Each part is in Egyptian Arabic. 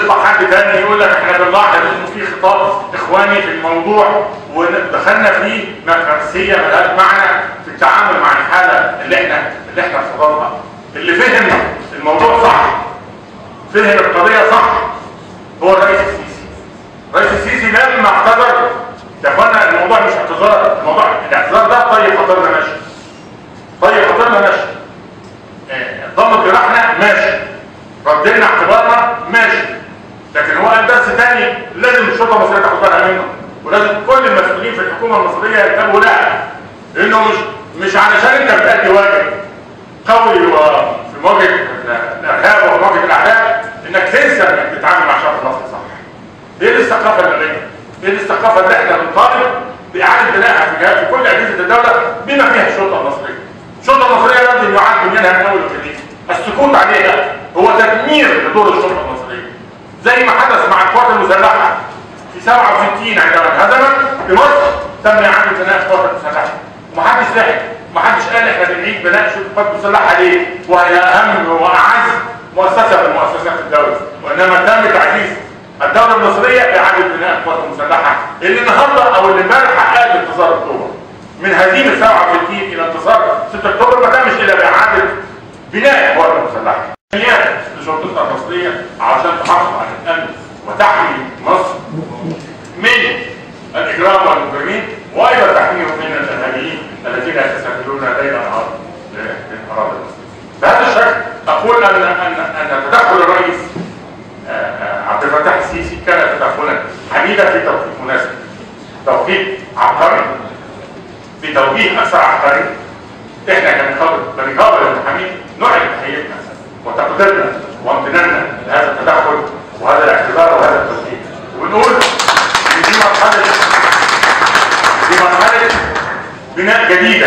ويطلع حد تاني يقول لك احنا بنلاحظ انه في خطاب اخواني في الموضوع ودخلنا فيه مكارسيه ملهاش معنى في التعامل مع الحاله اللي احنا اللي احنا في صددها اللي فهم الموضوع صح فهم القضيه صح هو الرئيس السيسي الرئيس السيسي لما اعتذر يا اخوانا الموضوع مش اعتذار الموضوع الاعتذار ده طيب خاطرنا ماشي طيب خاطرنا ماشي آه، ضم جراحنا ماشي ردينا اعتبارنا ماشي لكن هو قال درس تاني لازم الشرطه المصريه تاخد بالها منه ولازم كل المسؤولين في الحكومه المصريه ينتبهوا لها انه مش مش علشان انت بتأدي واجب قوي وفي مواجهه الارهاب وفي مواجهه الاعداء انك تنسى انك تتعامل مع الشعب المصري صح. ايه الثقافه النبيه؟ ايه الثقافه اللي احنا بنطالب باعاده بنائها في جهات في كل اجهزه الدوله بما فيها الشرطه المصريه. الشرطه المصريه لازم يعاد بنيانها من اول وجديد. السكوت عليها هو تدمير لدور الشرطه المصريه. زي ما حدث مع القوات المسلحه في 67 عندما انهزمت في مصر تم اعاده بناء القوات المسلحه. ومحدش لحق محدش قال احنا بنعيد بناء شرطه القوات المسلحه ليه؟ وهي اهم واعز مؤسسه من مؤسسات الدوله وانما تم تعزيز الدوله المصريه باعاده بناء القوات المسلحه اللي النهارده او اللي امبارح حققت انتصار اكتوبر من هزيمه 67 الى انتصار 6 اكتوبر ما تمش الا باعاده بناء القوات المسلحه. امكانيات لشرطتنا المصريه عشان تحافظ على الامن وتحمي مصر من الاجرام والمجرمين وايضا تحميهم من الارهابيين الذين يتسللون ليل نهار للاراضي المصريه. بهذا الشكل اقول ان ان ان تدخل الرئيس آه، آه، عبد الفتاح السيسي كان تدخلا حميدا في توقيت مناسب. توقيت عبقري بتوجيه اثر عبقري احنا كنقابل بنقابل المحامين نعلن تحيتنا وتقديرنا وامتناننا لهذا التدخل وهذا الاعتبار وهذا التوجيه ونقول ان دي مرحله دي مرحله بناء جديده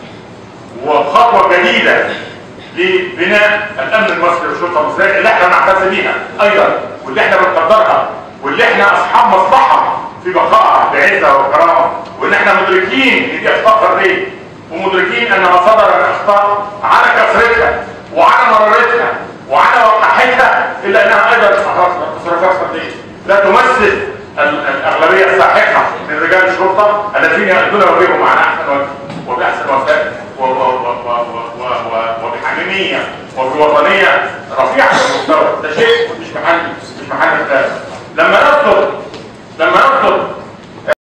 وخطوه جديده لبناء الامن المصري والشرطه المصريه اللي احنا نعتز بيها ايضا واللي احنا بنقدرها واللي احنا اصحاب مصلحه في بقائها بعزه وكرامه وان احنا مدركين ان دي اخطاء فرديه ومدركين ان ما صدر من اخطاء على كثرتها وعلى مرارتها وعلى وقاحتها الا انها ايضا تصرفات فرديه لا تمثل ال- الاغلبيه الساحقه من رجال الشرطه الذين يؤدون واجبهم على احسن وجه وباحسن وسائل و- و- و- و- و- و- وبحميميه وبوطنيه رفيعه المستوى ده شيء مش محل مش محل خلاف لما نطلب